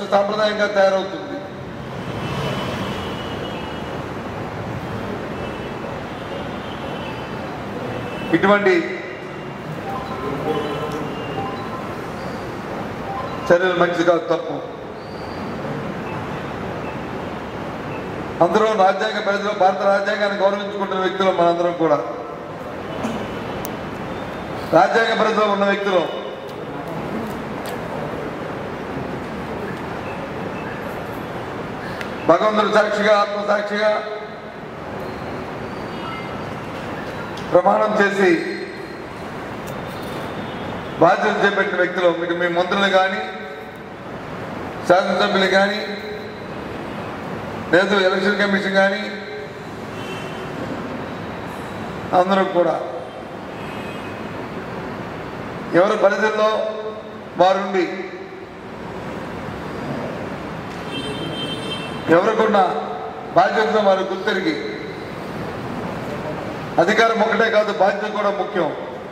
దుష్ట సాంప్రదాయంగా తయారవుతుంది ఇటువంటి చర్యలు మంచిది కాదు తప్పు అందరూ రాజ్యాంగ పరిధిలో భారత రాజ్యాంగాన్ని గౌరవించుకుంటున్న వ్యక్తులు మనందరం కూడా రాజ్యాంగ పరిధిలో ఉన్న వ్యక్తులు భగవంతుడు సాక్షిగా ఆత్మ సాక్షిగా ప్రమాణం చేసి బాధ్యత చేపట్టిన వ్యక్తులు మీకు మీ మంత్రులు కానీ శాసనసభ్యులు కానీ లేదు ఎలక్షన్ కమిషన్ కానీ అందరూ కూడా ఎవరి పరిధిలో వారుండి ఎవరికున్న బాధ్యతను వారు గుర్తెరిగి అధికారం ఒకటే కాదు బాధ్యత కూడా ముఖ్యం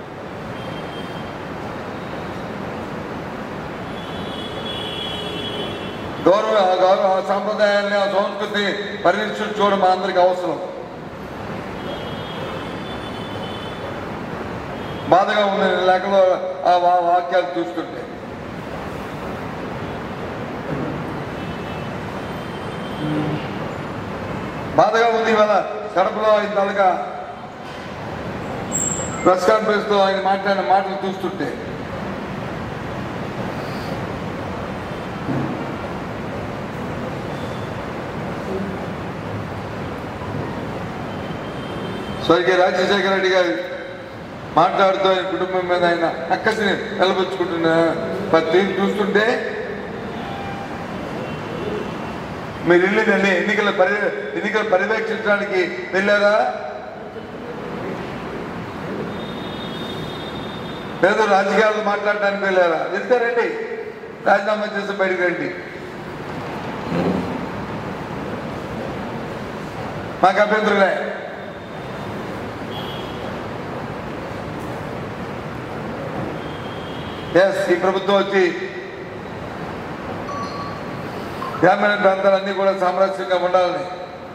గౌరవ ఆ గౌరవ ఆ సాంప్రదాయాన్ని ఆ సంస్కృతిని పరిరక్షించుకోవడం మా అందరికి అవసరం బాధగా ఉంది ఈ లేఖలో ఆ వా- వాక్యాలు చూస్తుంటే బాధగా ఉంది ఇవాళ కడపలో ఆయన తలగా ప్రెస్ కాన్ఫరెన్స్ లో ఆయన మాట్లాడిన మాటలు చూస్తుంటే స్వర్గీయ రాజశేఖర రెడ్డి గారు మాట్లాడుతూ ఆయన కుటుంబం మీద ఆయన అక్కసిని నిలబుచ్చుకుంటున్న ప్రతి చూస్తుంటే మీరు వెళ్ళిందండి ఎన్నికల పరి ఎన్నికలు పర్యవేక్షించడానికి వెళ్ళారా లేదు రాజకీయాలు మాట్లాడడానికి వెళ్ళారా వెళ్తే రండి రాజీనామా చేసి బయటికి రండి మాకు అభ్యంతరమే ఎస్ ఈ ప్రభుత్వం వచ్చి గ్రామీణ ప్రాంతాలన్నీ కూడా సామరస్యంగా ఉండాలని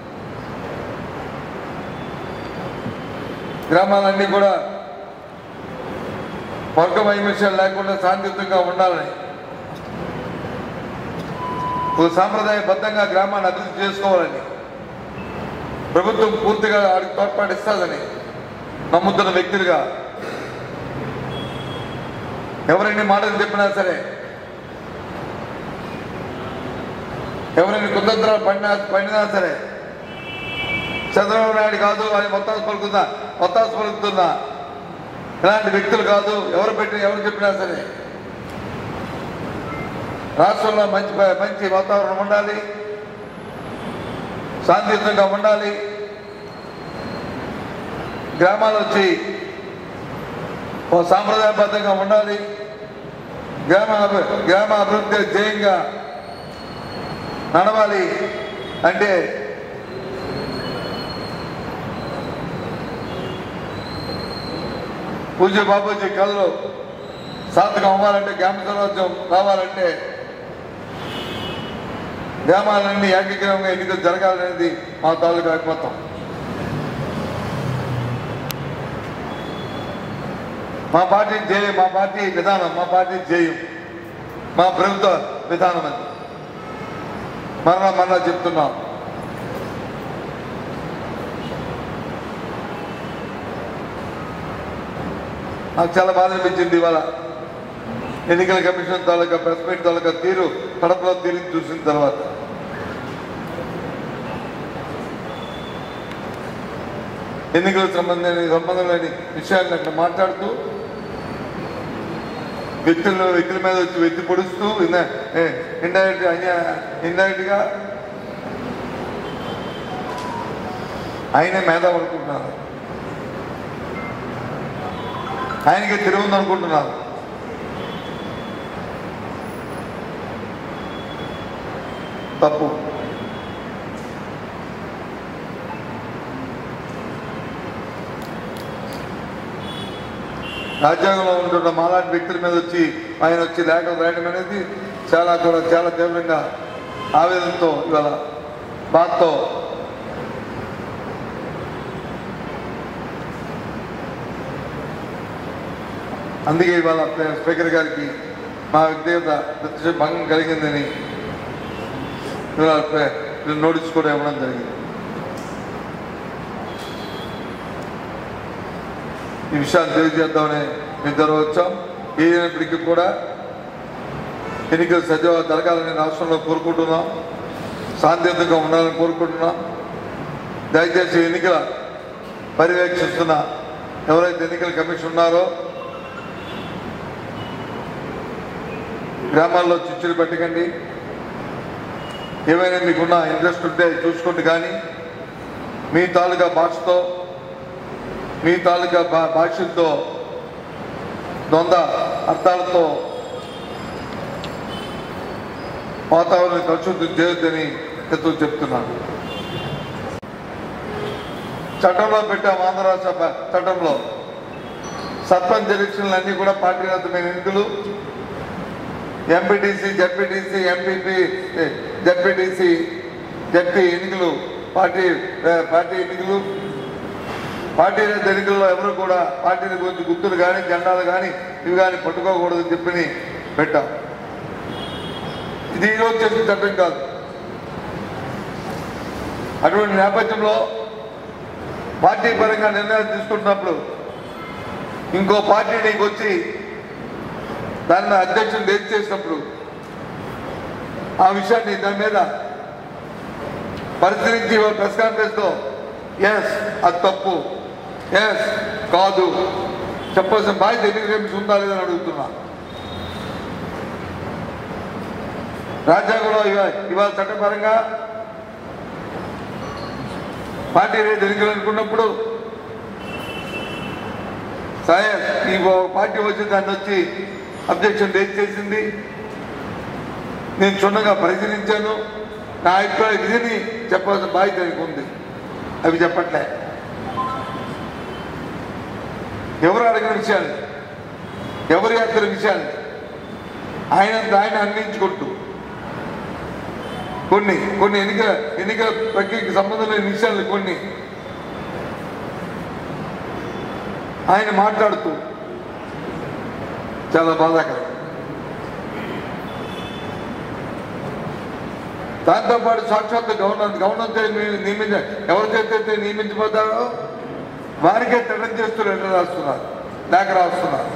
గ్రామాలన్నీ కూడా వర్గ వైమర్శాలు లేకుండా శాంతియుతంగా ఉండాలని ఒక సాంప్రదాయబద్ధంగా గ్రామాన్ని అభివృద్ధి చేసుకోవాలని ప్రభుత్వం పూర్తిగా వాడికి తోడ్పాటిస్తుందని నమ్ముతున్న వ్యక్తులుగా ఎవరైనా మాటలు చెప్పినా సరే ఎవరైనా కుతంత్రాలు పడినా పడినా సరే చంద్రబాబు నాయుడు కాదు అని మొత్తాసు పలుకుతుందా మొత్తాసు పలుకుతుందా ఇలాంటి వ్యక్తులు కాదు ఎవరు పెట్టి ఎవరు చెప్పినా సరే రాష్ట్రంలో మంచి మంచి వాతావరణం ఉండాలి శాంతియుతంగా ఉండాలి గ్రామాలు వచ్చి ఓ సాంప్రదాయబద్ధంగా ఉండాలి గ్రామ అభి- గ్రామ అభివృద్ధి ధ్యేయంగా నడవాలి అంటే పూజ్య బాబూజీ కళ్ళు సార్థకం అవ్వాలంటే గ్రామ స్వరాజ్యం రావాలంటే గ్రామాలన్నీ ఏకగ్రహంగా ఎన్నికలు జరగాలనేది మా తాలూకా మొత్తం మా పార్టీ జేయం మా పార్టీ విధానం మా పార్టీ జేయం మా ప్రభుత్వ విధానం అది మరలా మరలా చెప్తున్నాం నాకు చాలా బాధ అనిపించింది ఇవాళ ఎన్నికల కమిషన్ తాలూకా ప్రెస్ మీట్ తాలూకా తీరు కడపలో తీరు చూసిన తర్వాత ఎన్నికలకు సంబంధించిన సంబంధం లేని విషయాన్ని అక్కడ మాట్లాడుతూ వ్యక్తులను వ్యక్తుల మీద వచ్చి వెత్తి పొడుస్తూ ఇండైరెక్ట్ ఇండైరెక్ట్ గా ఆయనే మేధావి అనుకుంటున్నారు ఆయనకి తిరుగుంది అనుకుంటున్నారు తప్పు రాజ్యాంగంలో ఉంటున్న మాలాంటి వ్యక్తుల మీద వచ్చి ఆయన వచ్చి లేఖలు రాయడం అనేది చాలా కూడా చాలా తీవ్రంగా ఆవేదనతో ఇవాళ బాధతో అందుకే ఇవాళ స్పీకర్ గారికి మా వ్యక్తిగత ప్రత్యక్ష భంగం కలిగిందని ఇవాళ ప్ర- నోటీస్ కూడా ఇవ్వడం జరిగింది ఈ విషయాన్ని తెలియజేద్దామని మేము ఇద్దరు వచ్చాం ఏదైనప్పటికీ కూడా ఎన్నికలు సజీవ జరగాలని రాష్ట్రంలో కోరుకుంటున్నాం శాంతియుతంగా ఉండాలని కోరుకుంటున్నాం దయచేసి ఎన్నికల పర్యవేక్షిస్తున్న ఎవరైతే ఎన్నికల కమిషన్ ఉన్నారో గ్రామాల్లో చిచ్చులు పెట్టకండి ఏమైనా మీకున్న ఇంట్రెస్ట్ ఉంటే చూసుకోండి కానీ మీ తాలూకా భాషతో మీ తాలూకా భా భాషలతో ద్వంద్వ అర్థాలతో వాతావరణం కలుషితం చేయొద్దని ఎంతో చెప్తున్నాను చట్టంలో పెట్టాం ఆంధ్ర రాష్ట్ర ప- చట్టంలో సర్పంచ్ ఎలక్షన్లు అన్నీ కూడా పార్టీరతమైన ఎన్నికలు MPTC ZPTC MPP ZPTC ZP ఎన్నికలు పార్టీ ఏ, పార్టీ ఎన్నికలు పార్టీ ఎన్నికల్లో ఎవరు కూడా పార్టీల గురించి గుర్తులు కానీ జెండాలు కానీ ఇవి కానీ పట్టుకోకూడదని చెప్పి పెట్టాం ఇది ఈరోజు చేసిన చట్టం కాదు అటువంటి నేపథ్యంలో పార్టీ పరంగా నిర్ణయాలు తీసుకుంటున్నప్పుడు ఇంకో పార్టీ నీకు వచ్చి దాని మీద అధ్యక్షుడు లేచి చేసినప్పుడు ఆ విషయాన్ని దాని మీద పరిశీలించి ప్రెస్ కాన్ఫరెన్స్లో ఎస్ అది తప్పు ఎస్ కాదు చెప్పాల్సిన బాధ్యత ఎన్నికల కమిషన్ ఉందా లేదని అడుగుతున్నా రాజ్యాంగంలో ఇవా- ఇవాళ చట్టపరంగా పార్టీ రేపు ఎన్నికలు అనుకున్నప్పుడు సరే ఈ ఓ- పార్టీ వచ్చి దాన్ని వచ్చి అబ్జెక్షన్ రేజ్ చేసింది నేను క్షుణ్ణంగా పరిశీలించాను నా అభిప్రాయ విధిని చెప్పాల్సిన బాధ్యత ఆయనకు ఉంది అవి చెప్పట్లే ఎవరు అడిగిన విషయాలు ఎవరు ఎత్తన విషయాలు ఆయన ఆయన అన్వయించుకుంటూ కొన్ని కొన్ని ఎన్నికల ఎన్నికల ప్రక్రియకి సంబంధం లేని విషయాలు కొన్ని ఆయన మాట్లాడుతూ చాలా బాధాకరం దాంతోపాటు సాక్షాత్ గవర్నర్ గవర్నర్ చే- మీ- నియమించ ఎవరి చేత నియమించబోతారో వారికే తిట్టం చేస్తూ లెటర్ రాస్తున్నారు లేఖ రాస్తున్నారు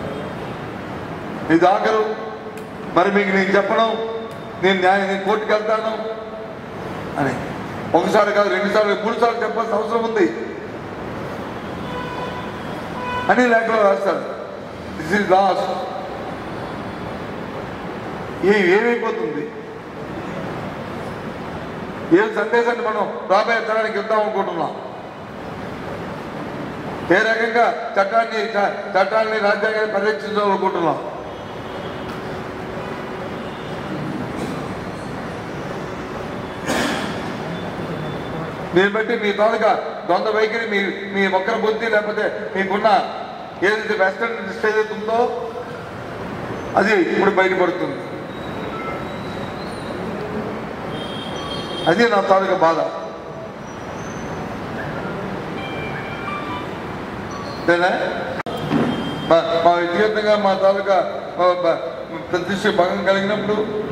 ఇది ఆఖరు మరి మీకు నేను చెప్పడం నేను న్యాయ నేను కోర్టుకు వెళ్తాను అని ఒకసారి కాదు రెండు సార్లు మూడు సార్లు చెప్పాల్సిన అవసరం ఉంది అని లేఖలో రాస్తారు దిస్ ఇస్ లాస్ట్ ఏ ఏమైపోతుంది ఏ సందేశాన్ని మనం రాబోయే తరానికి ఇద్దాం అనుకుంటున్నాం ఏ రకంగా చట్టాన్ని చ- చట్టాన్ని రాజ్యాంగాన్ని పరిరక్షించాలనుకుంటున్నాం దీన్ని బట్టి మీ తాలూకా ద్వంద్వ వైఖరి మీ మీ ఒక్కర బుద్ధి లేకపోతే మీకున్న ఏదైతే వెస్టర్న్ ఇంట్రెస్ట్ ఏదైతే ఉందో అది ఇప్పుడు బయటపడుతుంది అది నా తాలూకా బాధ అంతేనా? మా మా వ్యక్తిగతంగా మా తాలూకా మా బ- ప్రతిష్ట భంగం కలిగినప్పుడు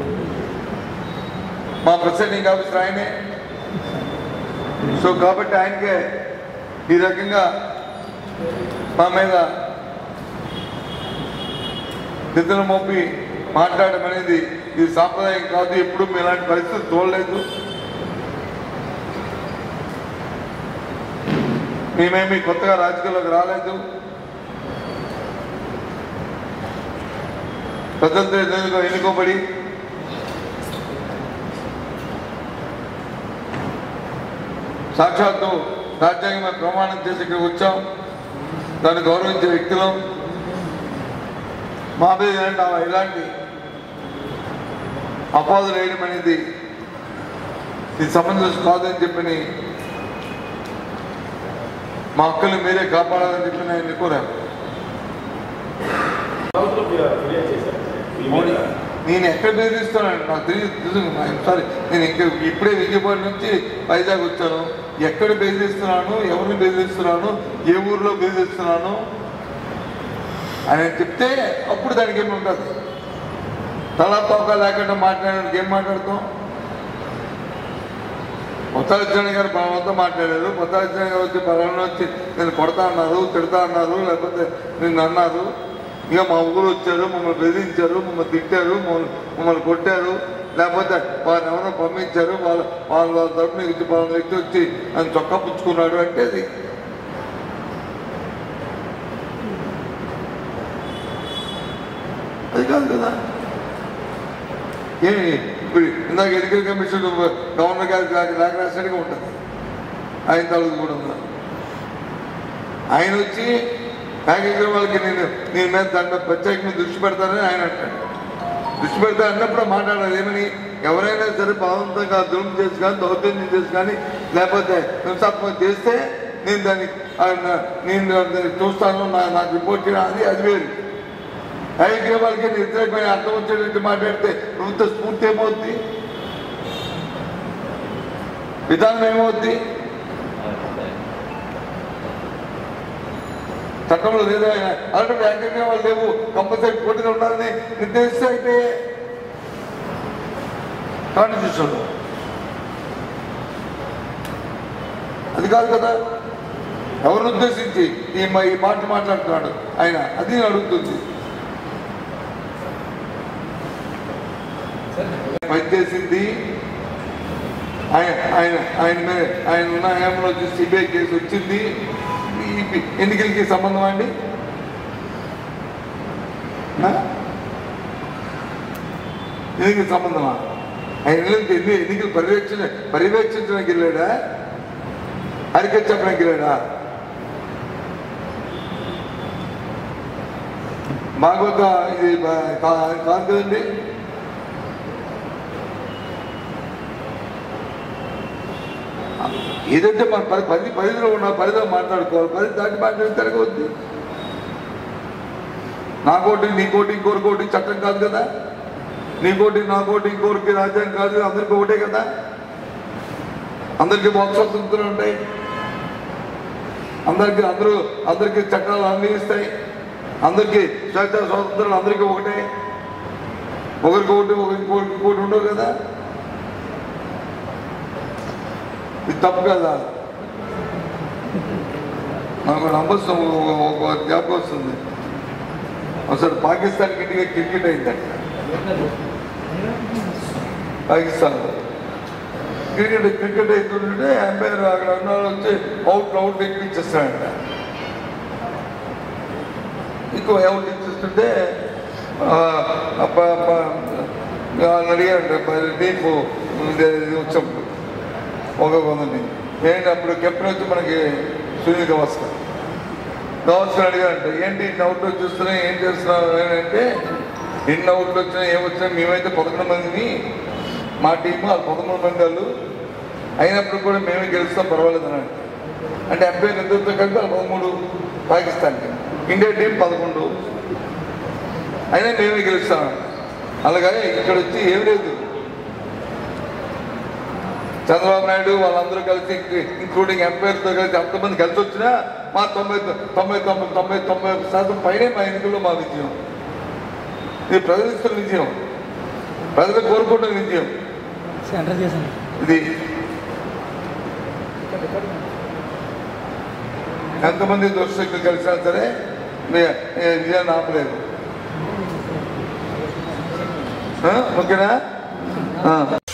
మా ప్రెసిడెంటింగ్ ఆఫీసర్ ఆయనే సో కాబట్టి ఆయనకే ఈ రకంగా మా మీద నిద్ర మోపి మాట్లాడడం అనేది ఇది సాంప్రదాయం కాదు ఎప్పుడు మేము ఇలాంటి పరిస్థితి చూడలేదు మేమేమి కొత్తగా రాజకీయాల్లోకి రాలేదు ప్రజలతో ఎన్నిక ఎన్నుకోబడి సాక్షాత్తు రాజ్యాంగం ప్రమాణం చేసి ఇక్కడికి వచ్చాం దాన్ని గౌరవించే వ్యక్తులం మా మీద ఇలాంటి ఇలాంటి అపాదులు వేయడం అనేది ఇది సమంజసం కాదని చెప్పని మా హక్కులు మీరే కాపాడాలని చెప్పి నేను కోరాను మోడీ నేను ఎక్కడ బెదిరిస్తున్నాను నాకు తెలియదు తెలుసు సారీ నేను ఇంకా ఇప్పుడే విజయవాడ నుంచి వైజాగ్ వచ్చాను ఎక్కడ బెదిరిస్తున్నాను ఎవరిని బెదిరిస్తున్నాను ఏ ఊర్లో బెదిరిస్తున్నాను అని చెప్తే అప్పుడు దానికి ఏమి ఉంటుంది తలా తోక లేకుండా మాట్లాడడానికి ఏం మాట్లాడతాం కొత్తలక్ష్మణ్ గారు మనతో మాట్లాడారు కొత్తలక్ష్మణ్ గారు వచ్చి పలానా వచ్చి నేను కొడతా అన్నారు తిడతా అన్నారు లేకపోతే నిన్ను అన్నారు ఇక మా ఊరు వచ్చారు మమ్మల్ని బెదిరించారు మమ్మల్ని తిట్టారు మమ్మల్ని మమ్మల్ని కొట్టారు లేకపోతే వారిని ఎవరో పంపించారు వాళ్ళ వాళ్ళ వాళ్ళ తరపున వచ్చి పలానా వ్యక్తి వచ్చి ఆయన చొక్కా పుచ్చుకున్నాడు అంటే అది అది కాదు కదా ఏమి ఇప్పుడు ఇందాక ఎన్నికల కమిషన్ గవర్నర్ గారికి లేక లేఖ రాసినట్టుగా ఉంటుంది ఆయన తాలూకు కూడా ఉందా ఆయన వచ్చి ప్యాకేజీ వాళ్ళకి నేను నేను మీద దాని మీద ప్రత్యేకంగా దృష్టి పెడతానని ఆయన అంటాడు దృష్టి పెడతా అన్నప్పుడు మాట్లాడాలి ఏమని ఎవరైనా సరే బలవంతంగా దుర్ము చేసి కానీ దౌర్జన్యం చేసి కానీ లేకపోతే హింసాత్మక చేస్తే నేను దాన్ని ఆయన నేను దాన్ని చూస్తాను నా- నాకు రిపోర్ట్ చేయడం అది అది వేరు ఐక్య వాళ్ళకి వ్యతిరేకమైన అర్థం వచ్చేటట్టు మాట్లాడితే ప్రభుత్వ స్ఫూర్తి ఏమవుద్ది విధానం ఏమవుద్ది చట్టంలో లేదా అలాంటి వ్యాఖ్యంగా వాళ్ళు లేవు కంపల్సరీ పోటీలో ఉండాలని నిర్దేశిస్తే అయితే కాన్స్టిట్యూషన్ అది కాదు కదా ఎవరిని ఉద్దేశించి ఈ మా- ఈ మాట మాట్లాడుతున్నాడు ఆయన అది నేను అడుగుతుంది పనిచేసింది ఆయన ఆయన ఆయన మీద ఆయన ఉన్న హయాంలో వచ్చి సిబిఐ కేసు వచ్చింది ఈ ఎన్నికలకి సంబంధం అండి ఆ? ఎన్నికల సంబంధమా ఆయన ఎన్నికలు ఎన్ని ఎన్నికలు పర్యవేక్షణ పర్యవేక్షించడానికి వెళ్ళాడా అరికట్టడానికి వెళ్ళాడా భాగవత ఇది బా- కా- కాదు కదండి ఏదంటే మన పది పది పరిధిలో ఉన్న పరిధిలో మాట్లాడుకోవాలి పది దాటి మాట్లాడి తిరగవద్దు నాకోటి నీకోటి ఇంకోటి చట్టం కాదు కదా నీకోటి నాకోటి ఇంకోరికి రాజ్యాంగం కాదు అందరికీ ఒకటే కదా అందరికీ మోక్ష స్వతంత్రాలు ఉంటాయి అందరికీ అందరూ అందరికీ చట్టాలు అన్వయిస్తాయి అందరికీ స్వేచ్ఛ స్వాతంత్రాలు అందరికీ ఒకటే ఒకరికి ఒకటి ఒకరికి ఇంకోటి ఇంకోటి ఉండవు కదా ఇది తప్పు కదా నాకు నమ్మకం ఒక జ్ఞాపకం వస్తుంది అసలు పాకిస్తాన్కి ఇంటికి క్రికెట్ అయిందంట పాకిస్తాన్ క్రికెట్ క్రికెట్ అవుతుంటే అంపైర్ అక్కడ ఉన్న వాళ్ళు వచ్చి అవుట్ అవుట్ ఇప్పించేస్తాడంట ఇంకో అవుట్ ఇచ్చేస్తుంటే ఆ, ప- ప- వాళ్ళు అడిగారంట మరి నీకు ఇది వచ్చినప్పుడు ఒక కొందండి ఏంటి అప్పుడు కెప్టెన్ వచ్చి మనకి సునీల్ గవాస్కర్ గవాస్కర్ అడిగారంట ఏంటి ఇన్ని అవుట్లు చూస్తున్నాయి ఏం చేస్తున్నావు అని అంటే ఎన్ని అవుట్లు వచ్చినాయి ఏమొచ్చినా మేమైతే పదకొండు మందిని మా టీము వాళ్ళు పదమూడు మంది వాళ్ళు అయినప్పుడు కూడా మేమే గెలుస్తాం పర్వాలేదు అని అంటే ఎంపైర్ ఇద్దరితో కలిపి వాళ్ళు పదమూడు పాకిస్తాన్కి ఇండియా టీం పదకొండు అయినా మేమే గెలుస్తాం అలాగే ఇక్కడ వచ్చి ఏం లేదు చంద్రబాబు నాయుడు వాళ్ళందరూ కలిసి ఇంక్లూడింగ్ ఎంపైర్తో కలిసి అంతమంది కలిసి వచ్చినా మా తొంభై తొంభై తొంభై తొంభై తొంభై శాతం పైనే మా ఎన్నికల్లో మా విజయం ఇది ప్రజలు ఇస్తున్న విజయం ప్రజలు కోరుకుంటున్న విజయం సెంటర్ చేశాను ఇది ఎంతమంది దుర్శక్తులు కలిసినా సరే మీ- మీ విజయాన్ని ఆపలేదు ఆ? ఓకేనా ఆ.